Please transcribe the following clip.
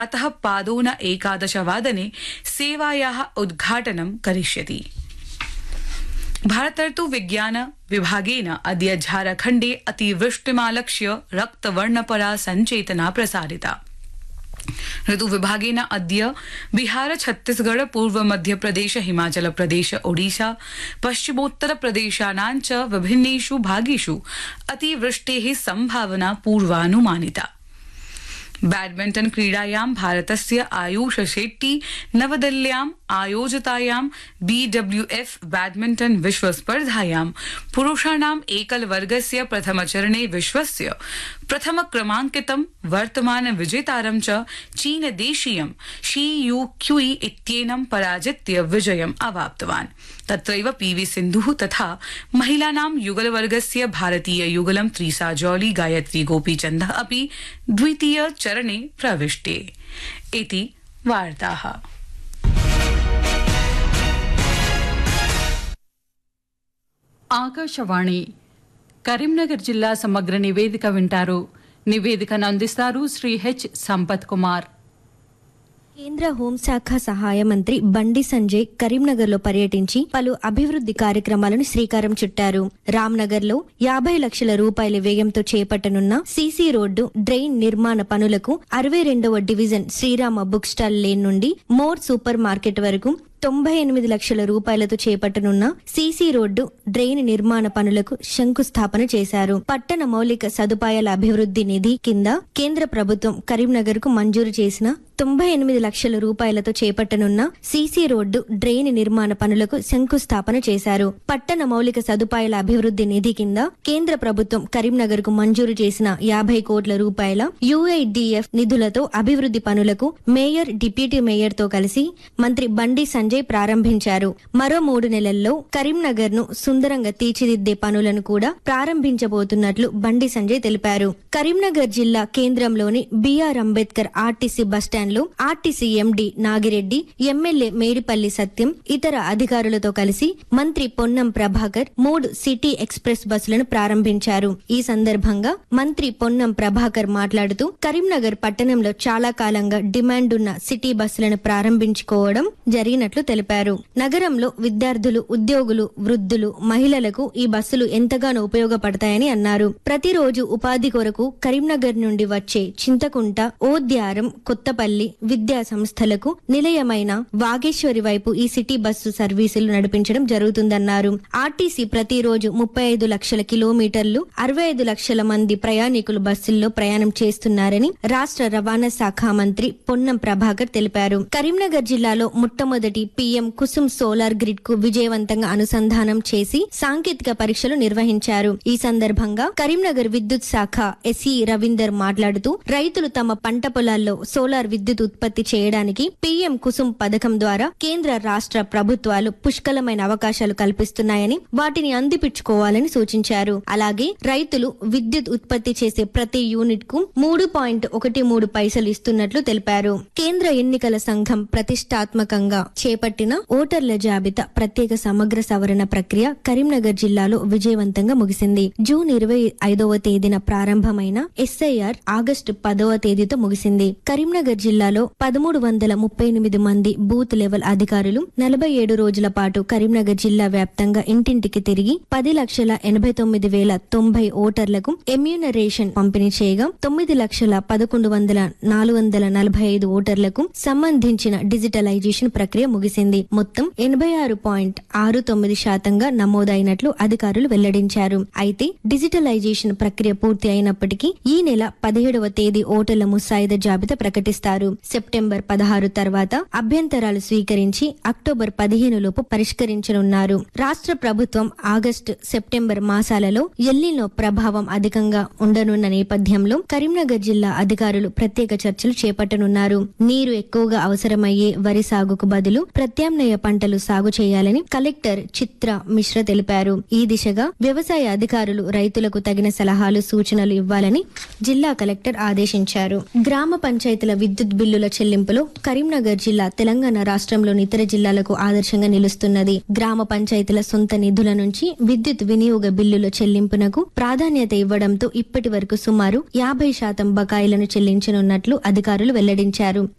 अतः पादोन एकादशवादने सेवायाः उद्घाटनं करिष्यति भारतर्तु विज्ञान विभागेन अद्य झारखण्डे अतिवृष्टिमालक्ष्य रक्तवर्णपरा सञ्चेतना प्रसारिता ऋतु विभागेन अद्य बिहार छत्तीसगढ़ पूर्व मध्यप्रदेश हिमाचल प्रदेश ओडिशा पश्चिमोत्तर प्रदेशानां च विभिन्नेषु भागेषु अतिवृष्टेः सम्भावना पूर्वानुमानिता बैडमिण्टन क्रीडायां भारतस्य आयुष शेट्टी नवदिल्ल्याम् आयोजितायां बीडब्ल्यूएफ बैडमिण्टन विश्वस्पर्धायां पुरुषाणाम् एकल वर्गस्य प्रथमचरणे विश्वस्य प्रथम क्रमाङ्कितं वर्तमान विजेतारं च चीनदेशीयं शी यू क्यूई इत्येनं पराजित्य विजयम् अवाप्तवान् तत्रैव पीवी सिन्धुः तथा महिलानां युगलवर्गस्य भारतीय युगलं त्रीसा जौली गायत्री गोपीचन्दः अपि द्वितीय चरणे प्रविष्टे इति वार्ताः ఆకాశవాణి కరీంనగర్ జిల్లా సమగ్ర నివేదిక వింటారు నివేదికను అందిస్తారు శ్రీ హెచ్ సంపత్ కుమార్ కేంద్ర హోంశాఖ సహాయ మంత్రి బండి సంజయ్ కరీంనగర్ లో పర్యటించి పలు అభివృద్ధి కార్యక్రమాలను శ్రీకారం చుట్టారు రామ్నగర్ లో యాభై లక్షల రూపాయల వ్యయంతో చేపట్టనున్న సీసీ రోడ్డు డ్రైన్ నిర్మాణ పనులకు అరవై రెండవ division Srirama book stall lane నుండి మోర్ సూపర్ మార్కెట్ వరకు తొంభై ఎనిమిది లక్షల రూపాయలతో చేపట్టనున్న సీసీ రోడ్డు డ్రైన్ నిర్మాణ పనులకు శంకుస్థాపన చేశారు పట్టణ మౌలిక సదుపాయాల అభివృద్ధి నిధి కింద కేంద్ర ప్రభుత్వం కరీంనగర్ కు మంజూరు చేసిన తొంభై ఎనిమిది లక్షల రూపాయలతో చేపట్టనున్న సీసీ రోడ్డు డ్రైన్ నిర్మాణ పనులకు శంకుస్థాపన చేశారు పట్టణ మౌలిక సదుపాయాల అభివృద్ధి నిధి కింద కేంద్ర ప్రభుత్వం కరీంనగర్ కు మంజూరు చేసిన యాభై కోట్ల రూపాయల యుఐడిఎఫ్ నిధులతో అభివృద్ధి పనులకు మేయర్ డిప్యూటీ మేయర్ తో కలిసి మంత్రి బండి సంజయ్ ప్రారంభించారు మరో మూడు నెలల్లో కరీంనగర్ ను సుందరంగా తీర్చిదిద్దే పనులను కూడా ప్రారంభించబోతున్నట్లు బండి సంజయ్ తెలిపారు కరీంనగర్ జిల్లా కేంద్రంలోని బిఆర్ అంబేద్కర్ ఆర్టీసీ బస్టాండ్ లో RTC MD Nagireddy MLA Medipalli Satyam ఇతర అధికారులతో కలిసి మంత్రి పొన్నం ప్రభాకర్ మూడు సిటీ ఎక్స్ప్రెస్ బస్సులను ప్రారంభించారు ఈ సందర్భంగా మంత్రి పొన్నం ప్రభాకర్ మాట్లాడుతూ కరీంనగర్ పట్టణంలో చాలా కాలంగా డిమాండ్ ఉన్న సిటీ బస్సులను ప్రారంభించుకోవడం జరిగినట్లు తెలిపారు నగరంలో విద్యార్థులు ఉద్యోగులు వృద్ధులు మహిళలకు ఈ బస్సులు ఎంతగానో ఉపయోగపడతాయని అన్నారు ప్రతిరోజు ఉపాధి కొరకు కరీంనగర్ నుండి వచ్చే చింతకుంట ఓద్యారం కొత్తపల్లి విద్యా సంస్థలకు నిలయమైన వాగేశ్వరి వైపు ఈ సిటీ బస్సు సర్వీసులు నడిపించడం జరుగుతుందన్నారు ఆర్టీసీ ప్రతిరోజు ముప్పై ఐదు లక్షల కిలోమీటర్లు అరవై ఐదు లక్షల మంది ప్రయాణికులు బస్సుల్లో ప్రయాణం చేస్తున్నారని రాష్ట్ర రవాణా శాఖ మంత్రి పొన్నం ప్రభాకర్ తెలిపారు కరీంనగర్ జిల్లాలో మొట్టమొదటి పీఎం కుసుమ్ సోలార్ గ్రిడ్ కు విజయవంతంగా అనుసంధానం చేసి సాంకేతిక పరీక్షలు నిర్వహించారు ఈ సందర్భంగా కరీంనగర్ విద్యుత్ శాఖ ఎస్ఈ రవీందర్ మాట్లాడుతూ రైతులు తమ పంట పొలాల్లో సోలార్ విద్యుత్ ఉత్పత్తి చేయడానికి పీఎం కుసుమ్ పథకం ద్వారా కేంద్ర రాష్ట్ర ప్రభుత్వాలు పుష్కలమైన అవకాశాలు కల్పిస్తున్నాయని వాటిని అందిపుచ్చుకోవాలని సూచించారు అలాగే రైతులు విద్యుత్ ఉత్పత్తి చేసే ప్రతి యూనిట్ కు మూడు పాయింట్ ఒకటి మూడు పైసలు ఇస్తున్నట్లు తెలిపారు కేంద్ర ఎన్నికల సంఘం ప్రతిష్టాత్మకంగా చేపట్టిన ఓటర్ల జాబితా ప్రత్యేక సమగ్ర సవరణ ప్రక్రియ కరీంనగర్ జిల్లాలో విజయవంతంగా ముగిసింది జూన్ ఇరవై ఐదవ తేదీన ప్రారంభమైన ఎస్ఐఆర్ ఆగస్టు పదవ తేదీతో ముగిసింది కరీంనగర్ జిల్లాలో పదమూడు వందల ముప్పై ఎనిమిది మంది బూత్ లెవెల్ అధికారులు నలభై ఏడు రోజుల పాటు కరీంనగర్ జిల్లా వ్యాప్తంగా ఇంటింటికి తిరిగి పది లక్షల ఎనభై తొమ్మిది వేల తొంభై ఓటర్లకు ఎమ్యూనరేషన్ పంపిణీ చేయగా తొమ్మిది లక్షల పదకొండు వందల నాలుగు వందల నలభై ఐదు ఓటర్లకు సంబంధించిన డిజిటలైజేషన్ ప్రక్రియ ముగిసింది మొత్తం ఎనభై ఆరు పాయింట్ ఆరు తొమ్మిది శాతంగా నమోదైనట్లు అధికారులు వెల్లడించారు అయితే డిజిటలైజేషన్ ప్రక్రియ పూర్తి అయినప్పటికీ ఈ నెల పదిహేడవ తేదీ ఓటర్ల ముసాయిదా జాబితా ప్రకటిస్తారు సెప్టెంబర్ పదహారు తర్వాత అభ్యంతరాలు స్వీకరించి అక్టోబర్ పదిహేను లోపు పరిష్కరించనున్నారు రాష్ట్ర ప్రభుత్వం ఆగస్టు సెప్టెంబర్ మాసాలలో ఎల్లినో ప్రభావం అధికంగా ఉండనున్న నేపథ్యంలో కరీంనగర్ జిల్లా అధికారులు ప్రత్యేక చర్చలు చేపట్టనున్నారు నీరు ఎక్కువగా అవసరమయ్యే వరి సాగుకు బదులు ప్రత్యామ్నాయ పంటలు సాగు చేయాలని కలెక్టర్ చిత్ర మిశ్ర తెలిపారు ఈ దిశగా వ్యవసాయ అధికారులు రైతులకు తగిన సలహాలు సూచనలు ఇవ్వాలని జిల్లా కలెక్టర్ ఆదేశించారు గ్రామ పంచాయతీల విద్యుత్ బిల్లుల చెల్లింపులో కరీంనగర్ జిల్లా తెలంగాణ రాష్ట్రంలోని ఇతర జిల్లాలకు ఆదర్శంగా నిలుస్తున్నది గ్రామ పంచాయతీల సొంత నిధుల నుంచి విద్యుత్ వినియోగ బిల్లుల చెల్లింపునకు ప్రాధాన్యత ఇవ్వడంతో ఇప్పటి వరకు సుమారు యాభై శాతం బకాయిలను చెల్లించనున్నట్లు అధికారులు వెల్లడించారు